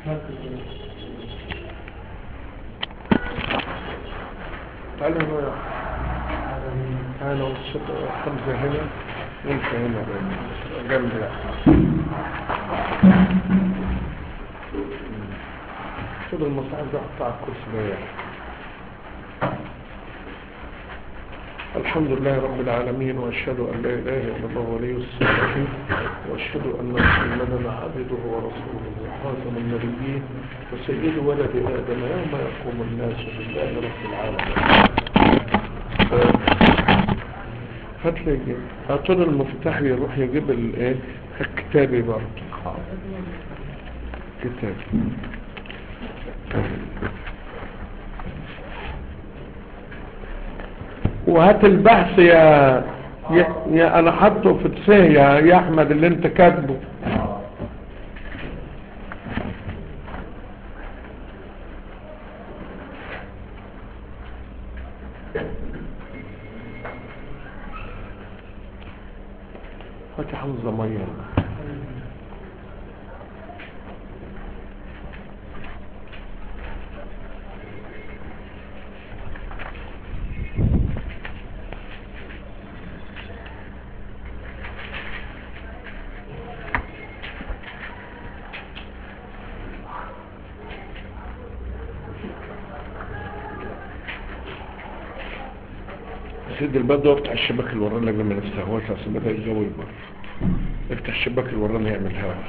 تعالى هنا يا انا والست خمسة هنا وانت هنا جنب خد المصاحف ده حطها على الكرسي ده يعني. الحمد لله رب العالمين واشهد ان لا اله الا الله ولي الصالحين واشهد ان محمدا عبده ورسوله خاتم النبيين وسيد ولد ادم يوم يقوم الناس لله رب العالمين هات لي اعطونا المفتاح يروح يجيب الايه الكتابي برضه كتاب وهات البحث يا يا, يا انا حاطه في تسيه يا يا احمد اللي انت كاتبه هات يا حمزه ميه سيد الباب ده افتح الشباك اللي ورانا قبل ما نستهواش عشان بدا الجو يبرد افتح الشباك اللي ورانا يعمل هوا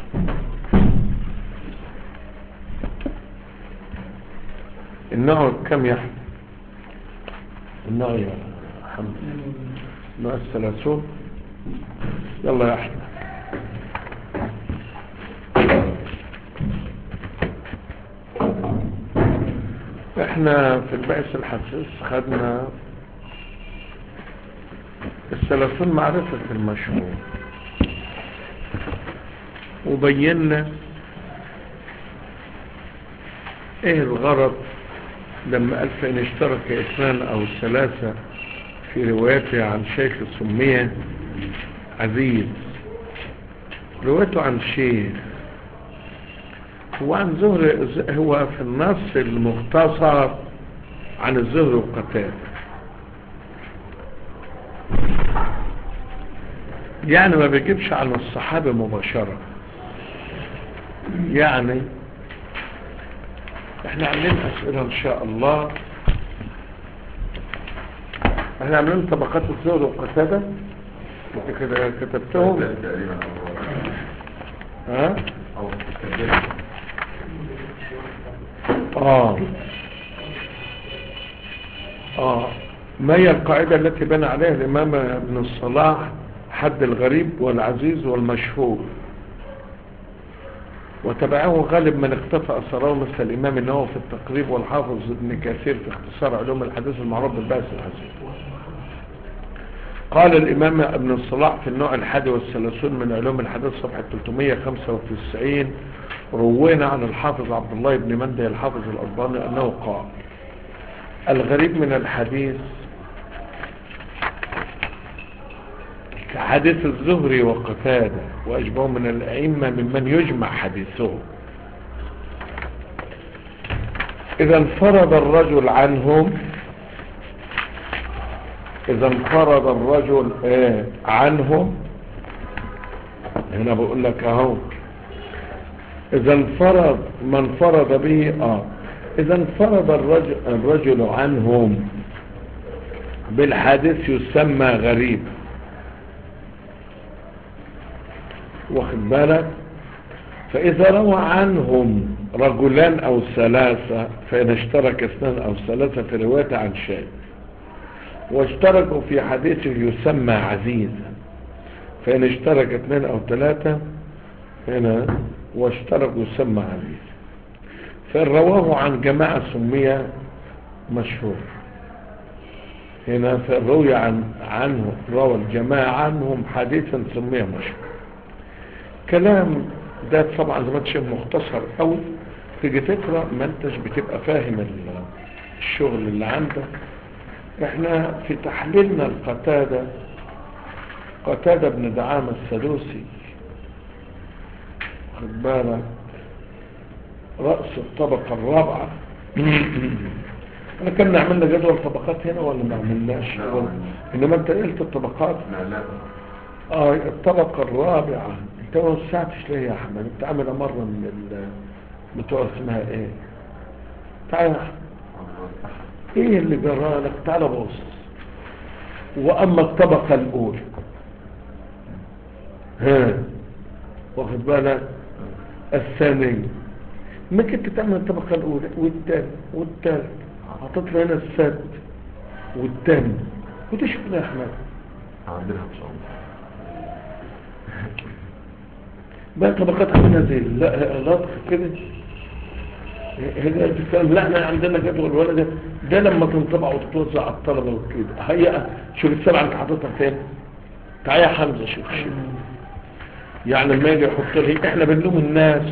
النوع كم يا احمد النوع يا حمد نوع الثلاثون يلا يا احمد احنا في البعث الحسيس خدنا الثلاثون معرفة المشهور وبينا ايه الغرض لما قال فإن اشترك اثنان او ثلاثة في روايته عن شيخ سمية عزيز روايته عن شيخ هو عن زهر هو في النص المختصر عن الزهر وقتاده يعني ما بيجيبش عن الصحابة مباشرة يعني احنا عاملين اسئلة ان شاء الله احنا عاملين طبقات الزهر والقتادة انت كده كتبتهم تقريبا ها او اه اه ما هي القاعدة التي بنى عليها الامام ابن الصلاح حد الغريب والعزيز والمشهور وتبعه غالب من اقتفى أثره مثل الإمام النووي في التقريب والحافظ ابن كثير في اختصار علوم الحديث المعروف بالباس الحزين قال الإمام ابن الصلاح في النوع الحادي والثلاثون من علوم الحديث صفحة 395 روينا عن الحافظ عبد الله بن مندي الحافظ الألباني أنه قال الغريب من الحديث كحديث الزهري وقتادة وأشبه من الأئمة ممن يجمع حديثهم إذا انفرد الرجل عنهم إذا انفرد الرجل آه عنهم هنا بقول لك أهو إذا انفرد من انفرد به آه إذا انفرد الرجل, الرجل عنهم بالحديث يسمى غريب واخد بالك فإذا روى عنهم رجلان أو ثلاثة فإن اشترك اثنان أو ثلاثة في رواية عن شيء واشتركوا في حديثه يسمى عزيزا فإن اشترك اثنان أو ثلاثة هنا واشتركوا يسمى عزيزا فإن رواه عن جماعة سمي مشهور هنا فإن روي عن عنه روى الجماعة عنهم حديثا سمي مشهور كلام ده طبعا زي ما انت شايف مختصر قوي تيجي تقرا ما انتش بتبقى فاهم الشغل اللي عندك احنا في تحليلنا القتادة قتادة بن دعامة السدوسي خد بالك رأس الطبقة الرابعة احنا كنا عملنا جدول طبقات هنا ولا ما عملناش لا. ولا- انما انت قلت الطبقات لا لا اه الطبقة الرابعة انت ما وسعتش ليه يا احمد انت عامل مرة من ال بتوع اسمها ايه تعال يا احمد ايه اللي جرالك تعال بص واما الطبقة الاولى ها واخد بالك الثانية ما كنت تعمل الطبقة الاولى والثانية والثالث هتطلع هنا السادس والثاني وتشوف يا احمد عندنا ان شاء الله بقى طبقات عاملة زي لا لطخ كده هي بتتكلم لا احنا عندنا جدول ولا ده ده لما تنطبع وتتوزع على الطلبة وكده هي شوف السبعة انت حاططها فين تعالى يا حمزة شوف شوف يعني لما يجي يحط لي احنا بنلوم الناس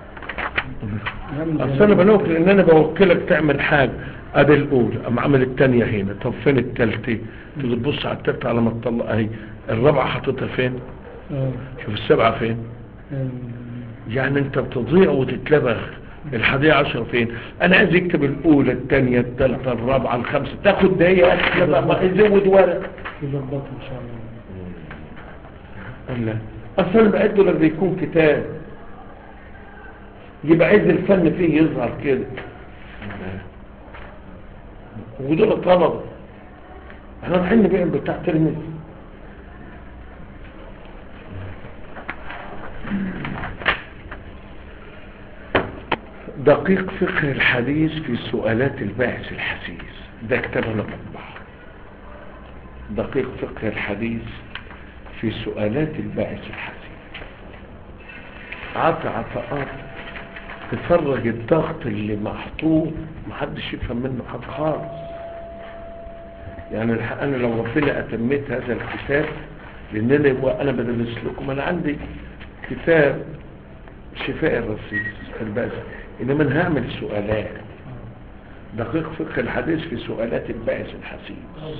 اصل انا بلومك لان انا بوكلك تعمل حاجة ادي الاولى ام عمل الثانية هنا طب فين الثالثة تيجي تبص على الثالثة على ما تطلع اهي الرابعة حاططها فين شوف السبعة فين يعني انت بتضيع وتتلبخ الحادية عشر فين انا عايز اكتب الاولى الثانية الثالثة الرابعة الخامسة تاخد دقيقة لا ما يزود ورق يظبطه ان شاء الله قال لا اصل انا بعده لما يكون كتاب يبقى عايز الفن فيه يظهر كده ودول طلبة احنا رايحين نبيع بتاع ترمز دقيق فقه الحديث في سؤالات الباحث الحسيس ده كتاب انا بطبعه دقيق فقه الحديث في سؤالات الباحث الحسيس عطى عطاءات تفرج الضغط اللي محطوط محدش يفهم منه حاجة خالص يعني الحق انا لو ربنا اتميت هذا الكتاب لانني وانا بدرس لكم انا عندي كتاب شفاء الرصيص في الباس انما انا هعمل سؤالات دقيق فقه الحديث في سؤالات الباحث الحسيس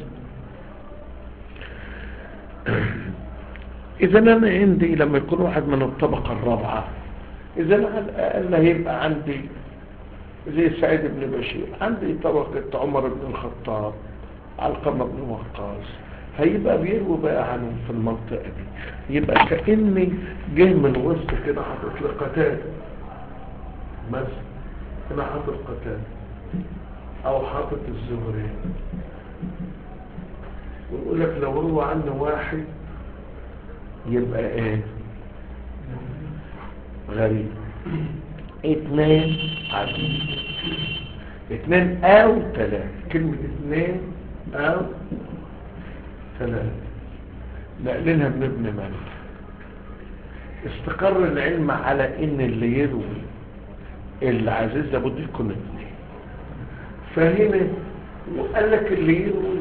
اذا انا عندي لما يكون واحد من الطبقة الرابعة اذا على الاقل هيبقى عندي زي سعيد بن بشير عندي طبقة عمر بن الخطاب علقمة بن وقاص هيبقى بيروي بقى عنهم في المنطقة دي يبقى كأني جه من وسط كده حاطط لي قتال مثلا هنا حاطط قتال او حاطط الزهري ويقول لك لو روى عنه واحد يبقى ايه غريب اثنين عديد اثنين او ثلاثة كلمة اثنين او ثلاثة نقلنها من ابن مالك استقر العلم على ان اللي يروي العزيز لابد يكون اثنين فهنا وقال لك اللي يروي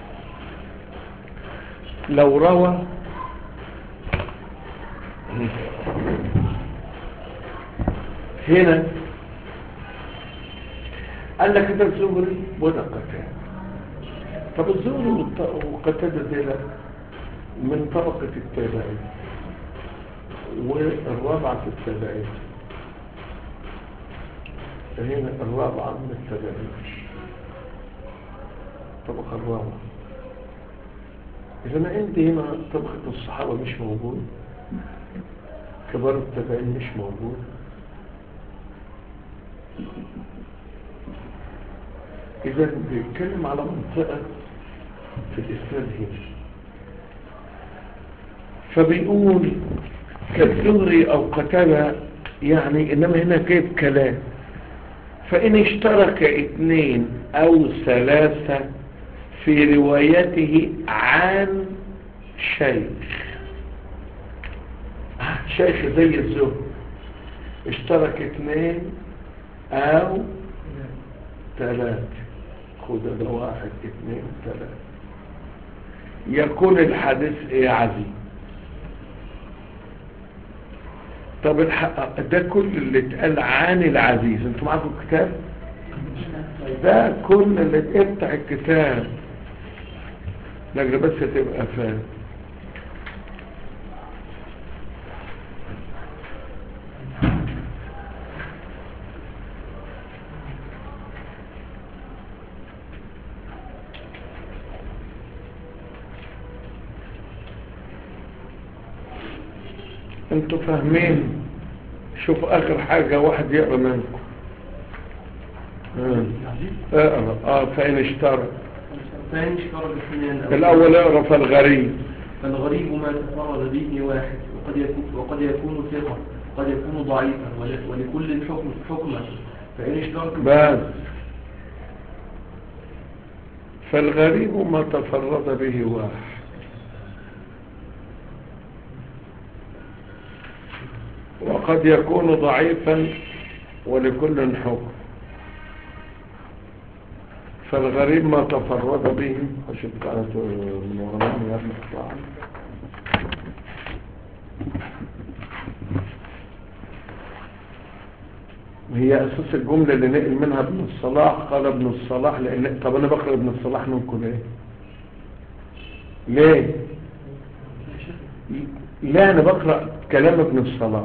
لو روى هنا قال لك ده الزهري وده قتاده طب الزهري والط- وقتاده دي لا من طبقة التابعين والرابعة في التابعين هنا الرابعة من التابعين الطبقة الرابعة إذا أنا عندي هنا طبقة الصحابة مش موجود كبار التابعين مش موجود إذا بيتكلم على منطقة في الإسناد هنا فبيقول كالزهري أو قتادة يعني إنما هنا جايب كلام فإن اشترك اثنين أو ثلاثة في روايته عن شيخ شيخ زي الزهر اشترك اثنين أو ثلاثة خد ده واحد اثنين ثلاثة يكون الحديث ايه عزيز طب الحق ده كل اللي اتقال عن العزيز انتوا معاكم الكتاب ده كل اللي اتقال بتاع الكتاب لكن بس تبقى فاهم انتوا فاهمين شوف اخر حاجة واحد يقرأ منكم آه. اقرأ اه فإن اشترى فإن اشترى الاثنان أو الاول اقرأ فالغريب فالغريب ما تفرد به واحد وقد يكون وقد يكون ثقة وقد يكون ضعيفا ول- ولكل حكم حكما فإن اشترط بس فالغريب ما تفرد به واحد وقد يكون ضعيفا ولكل حكم فالغريب ما تفرد به عشان كانت من ورمان يا ابن الطعام هي اساس الجملة اللي نقل منها ابن الصلاح قال ابن الصلاح لان طب انا بقرا ابن الصلاح منكم ليه ليه لا انا بقرا كلام ابن الصلاح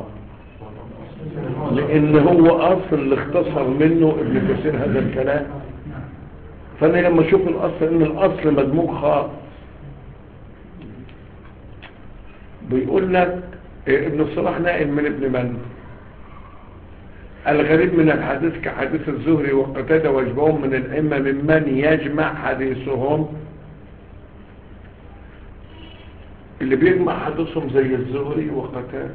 لان هو اصل اللي اختصر منه ابن كثير هذا الكلام فانا لما اشوف الاصل ان الاصل مدموج خالص بيقول لك إيه، ابن الصلاح نائل من ابن من الغريب من الحديث كحديث الزهري وقتادة واشبههم من الأئمة ممن يجمع حديثهم اللي بيجمع حديثهم زي الزهري وقتادة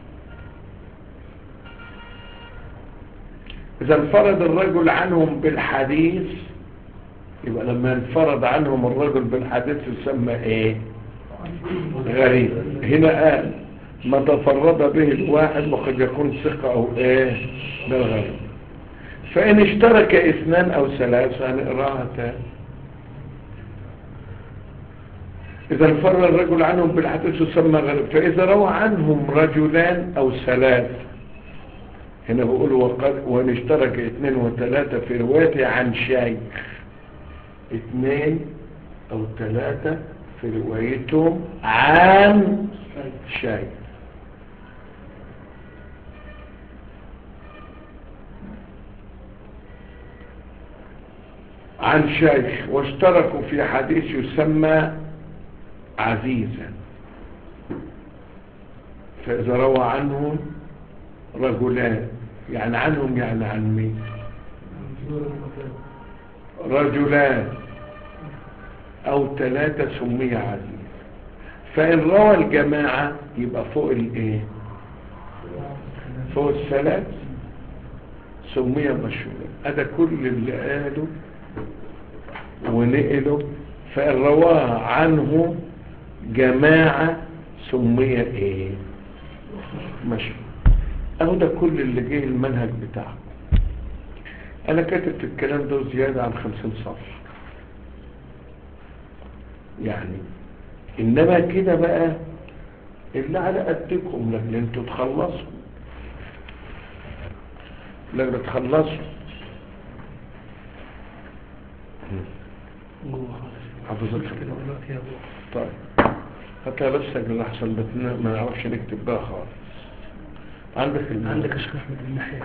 إذا انفرد الرجل عنهم بالحديث يبقى لما انفرد عنهم الرجل بالحديث يسمى ايه غريب هنا قال ما تفرد به الواحد وقد يكون ثقة او ايه ده الغريب فان اشترك اثنان او ثلاثة هنقراها تاني إذا انفرد الرجل عنهم بالحديث يسمى غريب فإذا روى عنهم رجلان أو ثلاثة هنا بيقول وقد وان اشترك اثنين وثلاثة في روايته عن شيخ اثنين او ثلاثة في روايتهم عن شيخ عن شيخ واشتركوا في حديث يسمى عزيزا فإذا روى عنهم رجلان يعني عنهم يعني عن مين رجلان او ثلاثة سمي عزيز فان روى الجماعة يبقى فوق الايه فوق الثلاث سمي مشهور هذا كل اللي قاله ونقله فان رواه عنه جماعة سمي ايه مشهور اهو ده كل اللي جه المنهج بتاعه انا كاتب في الكلام ده زيادة عن خمسين صفحة يعني انما كده بقى اللي على قدكم لكن انتوا تخلصوا لكن تخلصوا حافظك طيب حتى بس اجل احسن بتنا ما نعرفش نكتب بقى خالص عندك الم- عندك يا شيخ احمد الناحية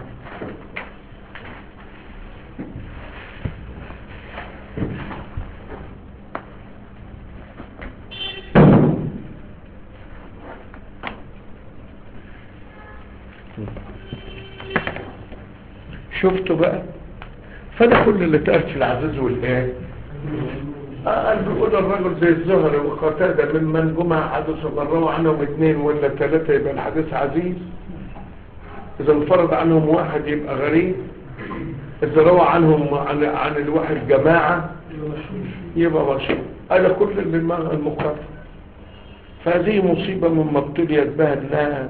شفتوا بقى فده كل اللي اتقال في العزيز والايه آه، قال بيقول الرجل زي الزهر وقتادة ممن جمع حدث من روى عنهم اثنين ولا ثلاثة يبقى الحديث عزيز إذا انفرد عنهم واحد يبقى غريب إذا روى عنهم عن, عن الواحد جماعة يبقى مشهور هذا كل اللي معه المقرر فهذه مصيبة مما ابتليت بها الناس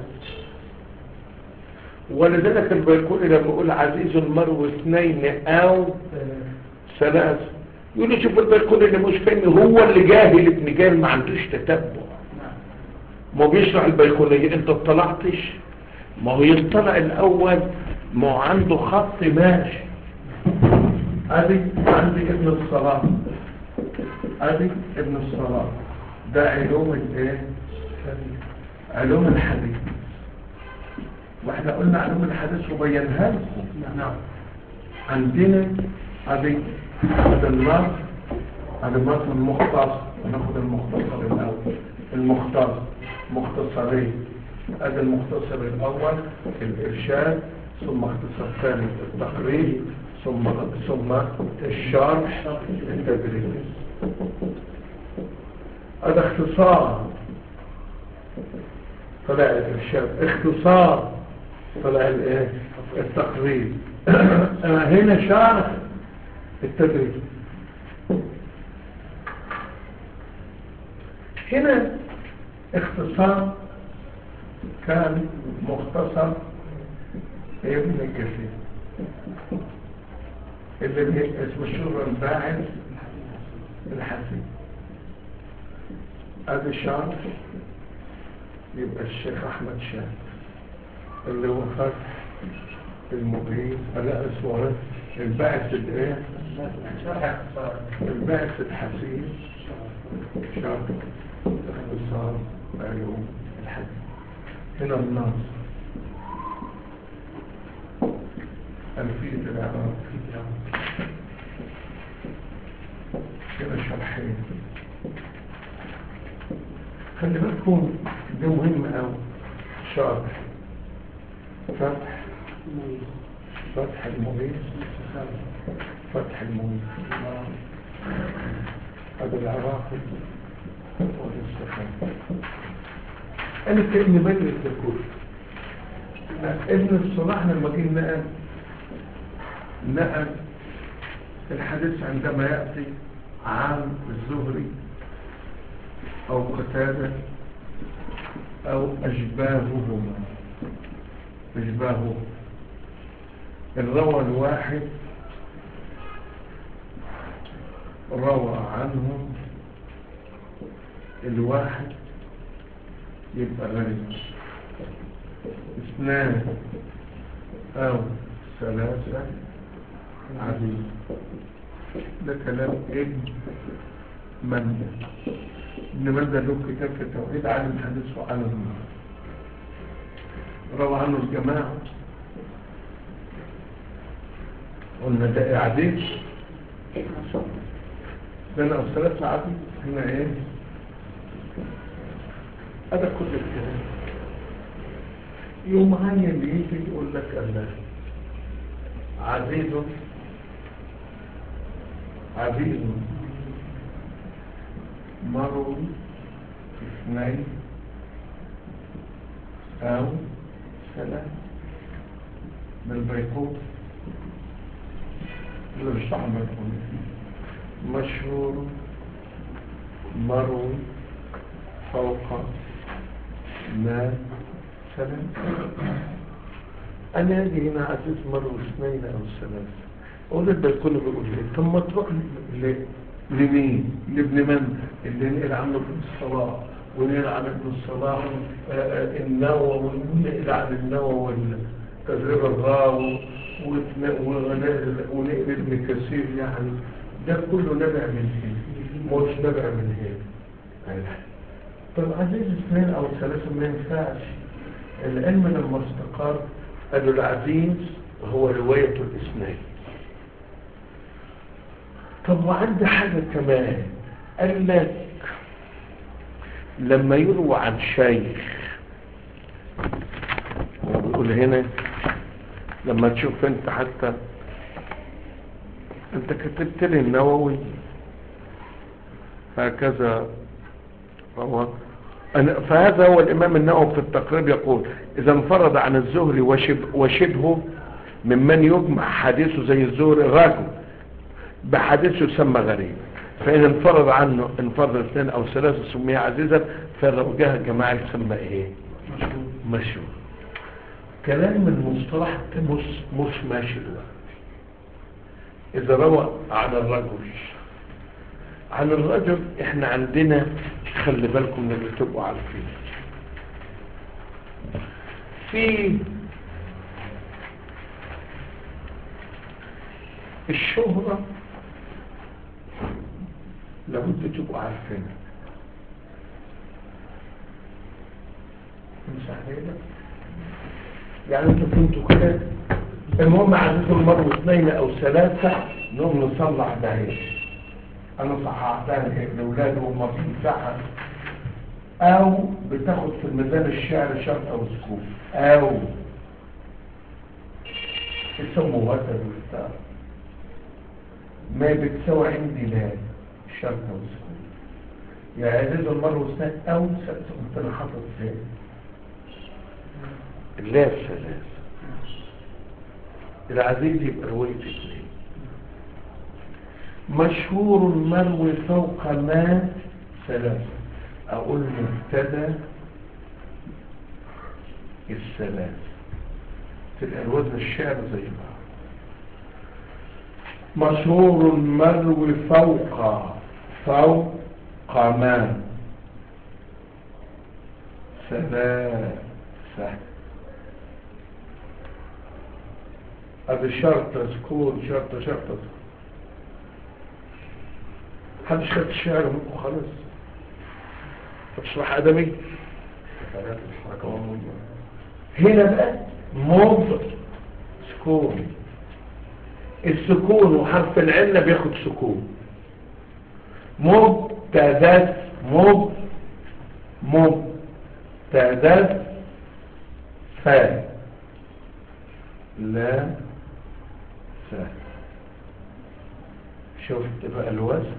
ولذلك البيكوني لما يقول عزيز المرو اثنين او ثلاثة يقول له شوف البيكوني اللي مش فاهم هو اللي جاهل ابن جاهل ما عندوش تتبع ما هو بيشرح البيكونية انت اطلعتش ما هو يطلع الاول ما هو عنده خط ماشي ادي عندي ابن الصلاة ادي ابن الصلاة ده علوم الايه علوم الحديث واحنا قلنا علوم الحديث وبينها لكم نعم عندنا ادي هذا النص هذا النص المختصر وناخد المختصر الاول المختصر مختصرين هذا المختصر الأول الإرشاد ثم اختصار ثاني التقريب ثم ثم الشرح التدريب هذا اختصار طلع الإرشاد اختصار طلع الايه التقريب هنا شرح التدريب هنا اختصار كان مختصر ابن كثير اللي بي- اسمه الشهر الباعث الحسين هذا الشرح يبقى الشيخ احمد شاه اللي هو فتح المبين لا اسمه إيه؟ الباعث الايه الباعث الحسين شرح اختصار علوم الحديث هنا النص ألفية العراق هنا شرحين خلي بالكم ده مهم أوي شرح فتح فتح المغيث فتح المغيث هذا العراقي والاستخدام أنا كأني بدرس ده كله ابن الصلاح لما جه نقل نقل الحديث عندما يأتي عن الزهري أو قتادة أو أشباههما أشباهه الروى الواحد روى عنهم الواحد يبقى غريب اثنان او ثلاثة عديد ده كلام ابن مندى ابن مندى له كتاب في التوحيد عن الحديث وعن النار روى عنه الجماعة قلنا ده عديد ده انا ثلاثة عديد هنا ايه هذا كل الكلام يوم هاني اللي يجي يقول لك الله عزيز عزيز مروي اثنين أو ثلاث بالبيقوت اللي مش تعمل مشهور مروي فوق ما سلام أنا أجي هنا عزيز مرة واثنين أو ثلاثة أقول لك ده الكل بيقول لي طب ما تروح ل- لمين؟ لابن من؟ اللي نقل عنه ابن الصلاح ونقل عن ابن الصلاح آه، آه، النووي ونقل عن النووي تدريب الراوي وتن- ونقل ونقل ابن كثير يعني ده كله نبع من هنا مش نبع من هنا طب عزيز اثنين او ثلاثة ما ينفعش العلم لما استقر قالوا العزيز هو رواية الاثنين طب وعندي حاجة كمان قال لك لما يروى عن شيخ هو بيقول هنا لما تشوف انت حتى انت كتبت لي النووي هكذا رواه أنا- فهذا هو الإمام النووي في التقريب يقول إذا انفرد عن الزهري وشب وشبهه ممن يجمع حديثه زي الزهري رجل بحديث يسمى غريب فإن انفرد عنه انفرد اثنين أو ثلاثة سمي عزيزا فالرجاه الجماعي يسمى إيه مشهور كلام من مصطلح مش, مش ماشي دلوقتي إذا روى عن الرجل عن الرجل احنا عندنا خلي بالكم من اللي تبقوا عارفين في الشهرة لابد تبقوا عارفينها مش علينا يعني انتوا كنتوا كده المهم عددهم مروا اثنين او ثلاثة نقوم نصلح ده هيك انا صححتها لاولاد وما في مساحه او بتاخد في الميزان الشعر شرط او سكون او يسموا وتر وبتاع ما بتساوي عندي لا شرط او سكون يا عزيز المرة والثاني او كنت انا حاطط ثاني لا ثلاثة العزيز يبقى رواية اثنين مشهور مروي فوق ما ثلاثة أقول مبتدا الثلاث تبقى الوزن الشعر زي بعض مشهور مروي فوق فوق ما ثلاثة هذا شرط سكون شرط شرط سكون محدش خد الشعر منكم خالص فتشرح ادمي هنا بقى موض سكون السكون وحرف العلة بياخد سكون مبتدات مب مبتدات فا لا فا شفت بقى الوزن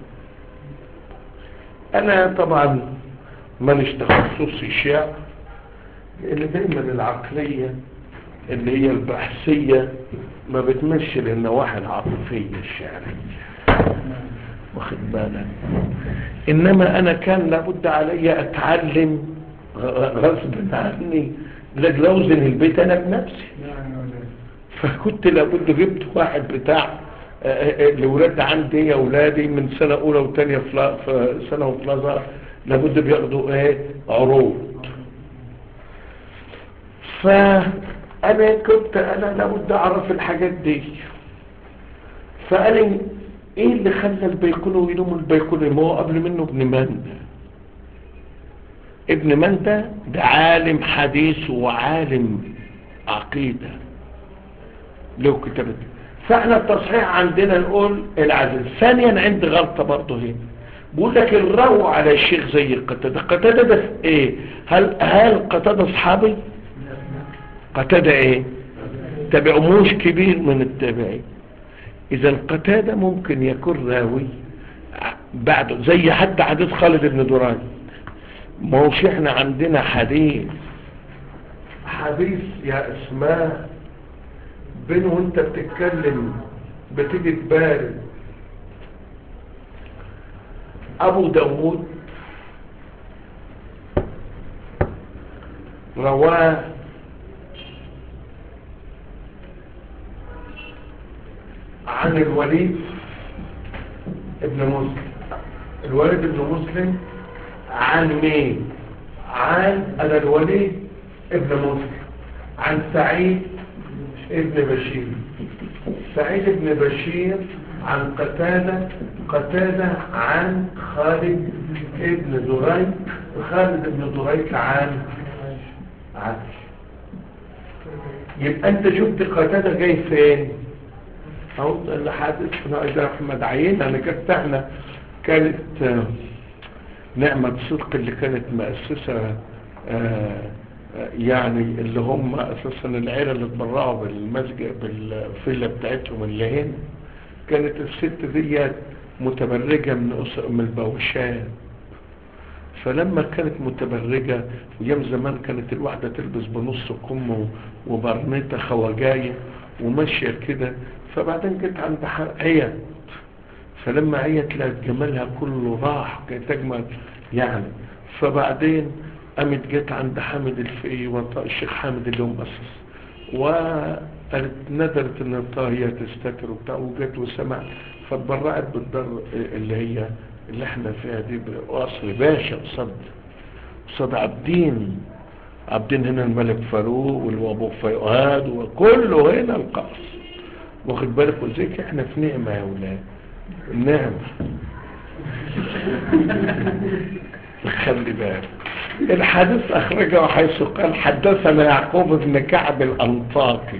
انا طبعا مانيش تخصصي شعر لان دايما العقلية اللي هي البحثية ما بتمشي للنواحي العاطفية الشعرية واخد بالك انما انا كان لابد علي اتعلم غصب عني لوزن البيت انا بنفسي فكنت لابد جبت واحد بتاع الولاد عندي يا اولادي من سنة اولى وثانيه في سنة وفلازة لابد بياخدوا ايه عروض فانا كنت انا لابد اعرف الحاجات دي فقال لي ايه اللي خلى البيكوني يلوم البيكوني ما هو قبل منه ابن مندى ابن مندى ده عالم حديث وعالم عقيدة له كتابته فاحنا التصحيح عندنا نقول العزيز ثانيا عندي غلطة برضه هنا بقول لك الرو على الشيخ زي القتادة قتادة ده في ايه هل هل قتادة اصحابي قتادة ايه تبعموش كبير من التابعين اذا قتادة ممكن يكون راوي بعده زي حتى حديث خالد بن دراج ما هوش احنا عندنا حديث حديث يا اسماء بين وانت بتتكلم بتيجي تبارد ابو داود رواه عن الوليد ابن مسلم الوليد ابن مسلم عن مين عن انا الوليد ابن مسلم عن سعيد ابن بشير سعيد ابن بشير عن قتادة قتادة عن خالد ابن دريك خالد ابن دريك عن عاش يبقى انت شفت قتادة جاي فين اهو اللي حادث ده احمد عين انا كانت احنا كانت نعمة صدق اللي كانت مؤسسة يعني اللي هم اساسا العيلة اللي اتبرعوا بالمسجد بالفيلا بتاعتهم اللي هنا كانت الست دي متبرجة من من البوشات فلما كانت متبرجة ويوم زمان كانت الواحدة تلبس بنص كم وبرنيطة خواجاية وماشية كده فبعدين جت عند عيت فلما عيت لقت جمالها كله راح كانت تجمل يعني فبعدين قامت جت عند حامد الفقي وطاء الشيخ حامد اللي هو مؤسس وقالت ندرت ان هي تستتر وبتاع وجت وسمع فاتبرعت بالدار اللي هي اللي احنا فيها دي بقصر باشا قصد قصد عبدين عبدين هنا الملك فاروق والوابو فؤاد وكله هنا القصر واخد بالك وزيك احنا في نعمة يا ولاد النعمة خلي بالك الحديث اخرجه حيث قال حدثنا يعقوب بن كعب الانطاكي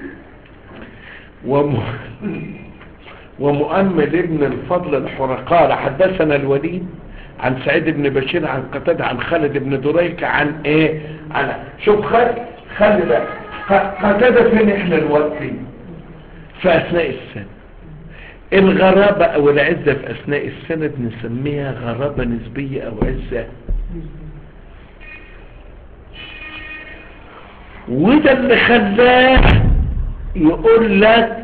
وم... ومؤمل ابن الفضل الحرقال حدثنا الوليد عن سعيد بن بشير عن قتادة عن خالد بن دريك عن ايه عن شوف خالد خلي بقى ق- قتادة فين احنا دلوقتي في اثناء السنة الغرابة او العزة في اثناء السند نسميها غرابة نسبية او عزة وده اللي خلاه يقول لك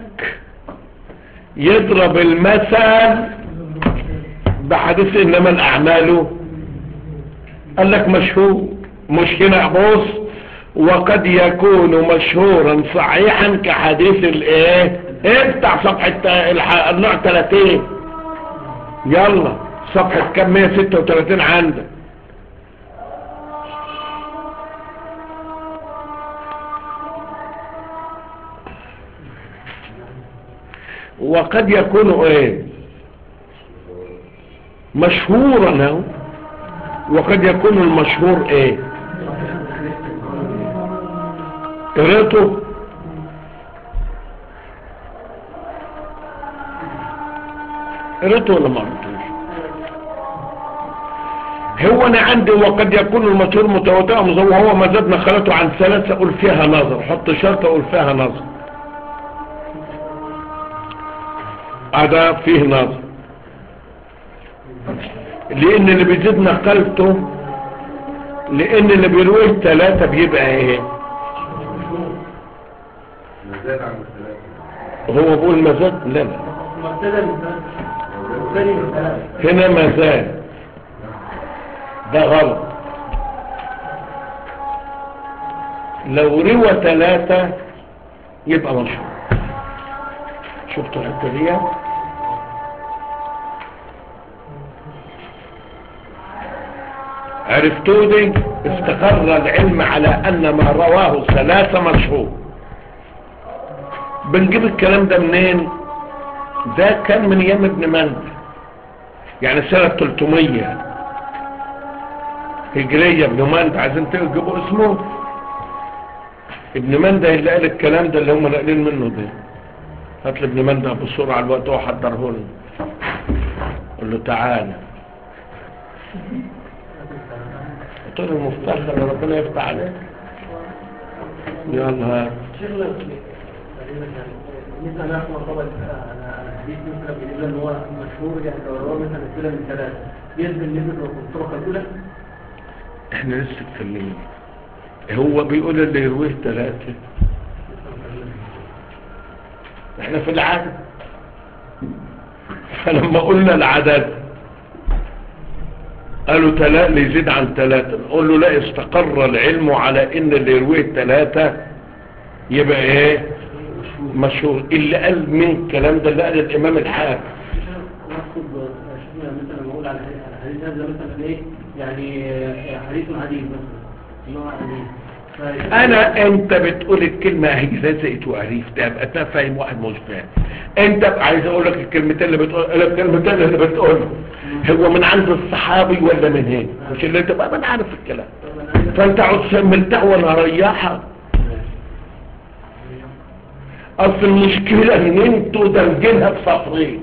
يضرب المثل بحديث انما الاعمال قال لك مشهور مش هنا بص وقد يكون مشهورا صحيحا كحديث الايه افتح صفحة الح- النوع 30 يلا صفحة كم 136 عندك وقد يكون ايه مشهورا اهو وقد يكون المشهور ايه قريته قريته ولا ما قريتوش هو انا عندي وقد يكون المشهور متواترا وهو ما زاد نقلته عن ثلاثة اقول فيها نظر حط شرط اقول فيها نظر هذا فيه نظر لان اللي بيزيد نقلته لان اللي بيروي الثلاثة بيبقى ايه مزاد عن الثلاثة هو بيقول مزاد لا لا مبتدا من ثلاثة والثاني من ثلاثة هنا مزاد ده غلط لو روى ثلاثة يبقى مشهور شفتوا الحته دي عرفتوا دي استقر العلم على ان ما رواه ثلاثة مشهور بنجيب الكلام ده منين ده كان من ايام ابن مندى يعني سنة 300 هجرية ابن مندى عايزين تجيبوا اسمه ابن مندى اللي قال الكلام ده اللي هم ناقلين منه ده هات لي ابن مندى بسرعة الوقت هو حضره لنا قول له تعالى قلت له المفتاح اللي ربنا يفتح عليك يلا هات شيخنا تقريبا يعني بالنسبة لنا احنا طبعا على على الحديث مثلا بالنسبة ان هو مشهور يعني لو رواه مثلا كده من ثلاثة ينزل نسبة الطبقة الأولى احنا لسه اتكلمنا هو بيقول اللي يرويه ثلاثة احنا في العدد فلما قلنا العدد قالوا ثلاثة اللي يزيد عن ثلاثة نقول له لا استقر العلم على ان اللي يرويه ثلاثة يبقى ايه مشهور اللي قال من الكلام ده اللي قال الامام الحاكم نقصد شيخنا مثلا لما اقول على الحديث هذا مثلا ايه يعني آه، حديث عديد مثلا نوع عديد ف- انا انت بتقول الكلمة هي لزقت وعرفت ابقى أنا فاهم واحد مش فاهم انت بقى عايز اقول لك الكلمتين اللي بتقول الكلمتين اللي بتقولهم هو من عند الصحابي ولا من هنا مش اللي انت بقى ما انا عارف الكلام فانت عاوز سملتها وانا اريحك اصل المشكلة ان انتوا دمجينها في سطرين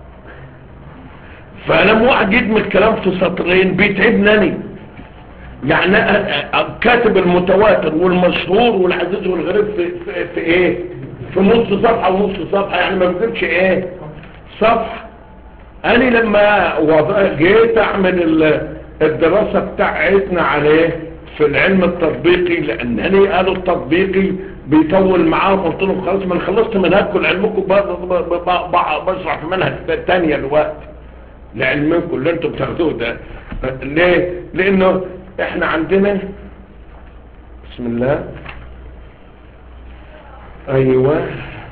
فلما واحد يدمج الكلام في سطرين بيتعبني أنا. يعني أ- أ- كاتب المتواتر والمشهور والعزيز والغريب في, في, في ايه في نص صفحة ونص صفحة يعني ما بجيبش ايه صفحة انا لما وض- جيت اعمل ال- الدراسة بتاعتنا عليه في العلم التطبيقي لانني قالوا التطبيقي بيطول معاهم قلت لهم خلاص ما انا خلصت منهجكم لعلمكم ب- ب- ب- ب- بشرح في منهج تانية الوقت لعلمكم اللي انتم بتاخدوه ده ليه لانه احنا عندنا بسم الله ايوه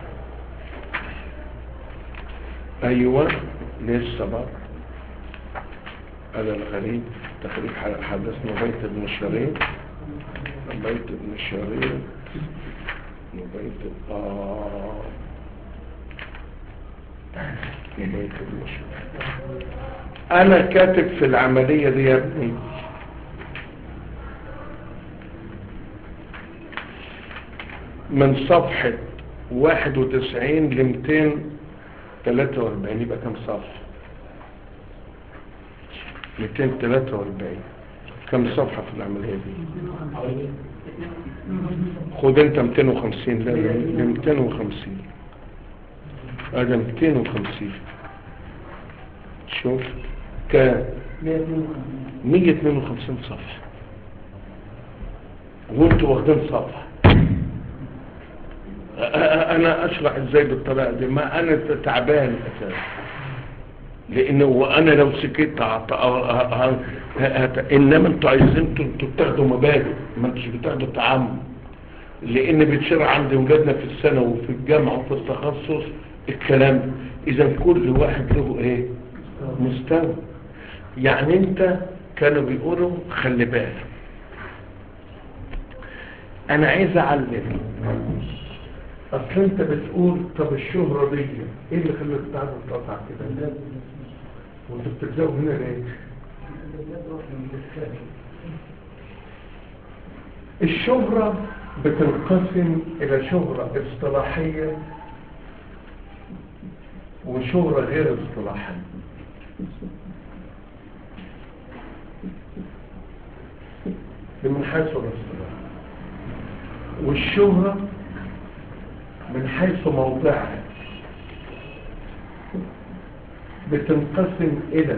ايوه لسه بقى هذا الغريب تخريج ح- حدث نبيت ابن الشريف نبيت ابن الشريف نبيت اه نبيت ابن الشريف انا كاتب في العملية دي يا ابني من صفحة واحد وتسعين لمتين تلاتة واربعين يبقى كم صفحة 243 كم صفحة في العملية دي خد انت 250 لا لا، لا، 250 هذا 250 شوف كام 152 صفحة وانتوا واخدين صفحة أ- أ- انا اشرح ازاي بالطريقة دي ما انا تعبان اساسا لانه وانا لو سكت هت- ه- ه- هت- انما انتوا عايزين انتوا انتوا بتاخدوا مبادئ ما انتوش بتاخدوا تعمد لان بيتصير عند ولادنا في السنة وفي الجامعة وفي التخصص الكلام ده. اذا كل واحد له ايه مستوى يعني انت كانوا بيقولوا خلي بالك انا عايز اعلم اصل انت بتقول طب الشهرة دي ايه اللي خلاك تعرف تقطع كده وانت بتبدأوا هنا ليه الشهرة بتنقسم الى شهرة اصطلاحية وشهرة غير اصطلاحية دي من حيث الاصطلاح والشهرة من حيث موضعها بتنقسم إلى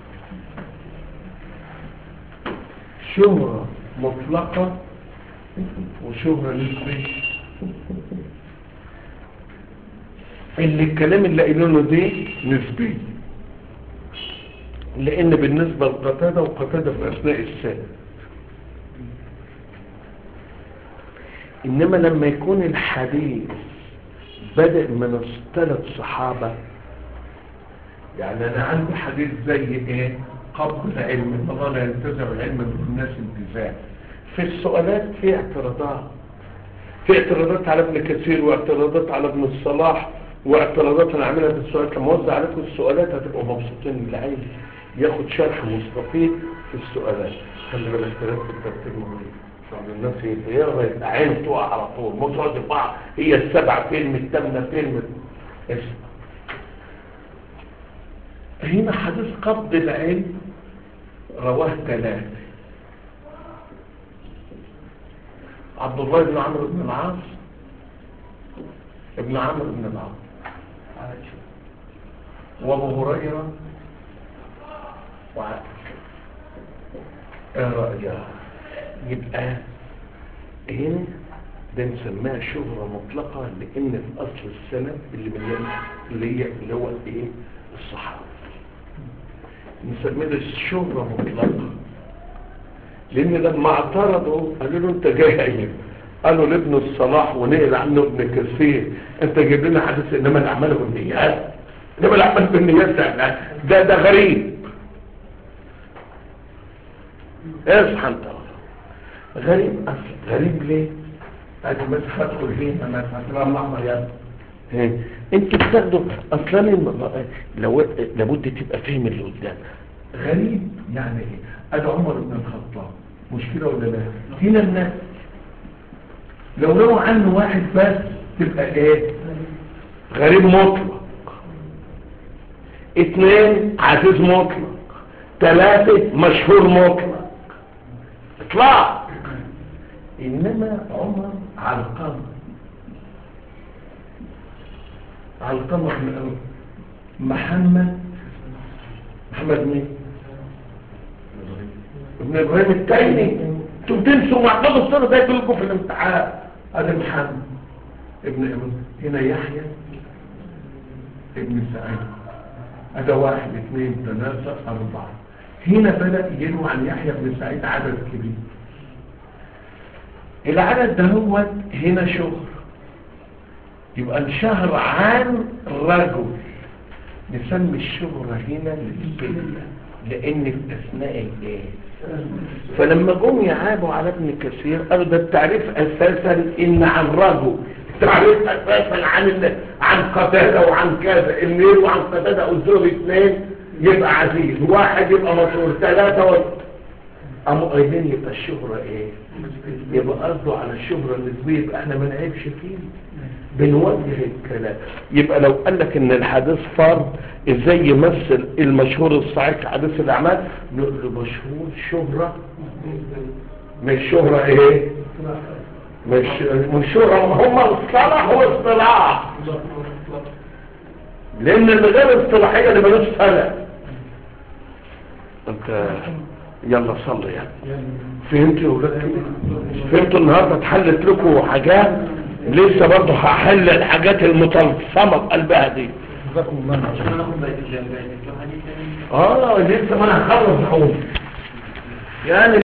شهرة مطلقة وشهرة نسبية اللي الكلام اللي قايلينه دي نسبي لان بالنسبة لقتادة وقتادة في اثناء السنة انما لما يكون الحديث بدأ من ثلاث صحابة يعني انا عندي حديث زي ايه قبض العلم الله لا ينتزع العلم من الناس انتزاع في السؤالات في اعتراضات في اعتراضات على ابن كثير واعتراضات على ابن الصلاح واعتراضات انا عاملها في السؤالات لما اوزع عليكم السؤالات هتبقوا مبسوطين اللي عايز ياخد شرح مستفيض في السؤالات خلي بالك كلام في الترتيب مهم عشان الناس يقرا يبقى عينه تقع على طول مش يقعد يقع هي السبع فيلم الثامنه فيلم اسم هنا حديث قبض العلم رواه ثلاثه عبد الله بن عمرو بن العاص ابن عمرو بن العاص وابو هريره وعائشه ايه رايك يبقى هنا ده نسميها شهرة مطلقة لان في اصل السند اللي مليان اللي هي اللي هو ايه الصحابة نسميها الشهرة مطلقة لان لما اعترضوا قالوا له انت جاي قالوا لابن الصلاح ونقل عنه ابن كثير انت جايب لنا حديث انما الاعمال بالنيات انما الاعمال بالنيات ده ده, ده غريب اصحى انت غريب اصلا غريب ليه ادي بس هدخل فين انا هتلاقي الاحمر يا ابني انتوا بتاخدوا اصلا الم- لو لابد تبقى فاهم اللي قدامك غريب يعني ايه ادي عمر بن الخطاب مشكله ولا لا هنا الناس لو روى عنه واحد بس تبقى ايه غريب مطلق اثنين عزيز مطلق ثلاثة مشهور مطلق اطلاع انما عمر علقمة علقمة بن محمد محمد مين ابن ابراهيم التيمي انتوا بتنسوا محفظوا السنة ده يقول في الامتحان ادي محمد ابن ابن هنا يحيى ابن سعيد هذا واحد اثنين ثلاثة أربعة هنا بدأ يروى عن يحيى بن سعيد عدد كبير العدد ده هو هنا شهر يبقى الشهر عن رجل نسمي الشهرة هنا نسبية لأن في أثناء الإيه فلما جم يعابوا على ابن كثير قالوا ده التعريف أساسا إن عن رجل التعريف أساسا عن ال- عن قتادة وعن كذا اللي يروى عن قتادة أو الزهري اثنين يبقى عزيز واحد يبقى مشهور ثلاثة و... قاموا قايلين يبقى الشهرة ايه يبقى قصده على الشهرة النسبية يبقى احنا ما نعيبش فيه بنوجه الكلام يبقى لو قال لك ان الحديث فرض ازاي يمثل المشهور الصحيح كحديث الاعمال نقول له مشهور شهرة مش شهرة ايه مش مش شهرة هم الصلاح واصطلاح لان اللي غير اصطلاحية اللي ملوش صلاح انت يلا صلي يعني فهمتوا يا ولاد فهمتوا النهارده اتحلت لكم حاجات لسه برضه هحل الحاجات المتلصمه بقلبها دي جزاكم الله عشان ناخد بقية الجنبين اه لسه ما انا هخلص اهو يعني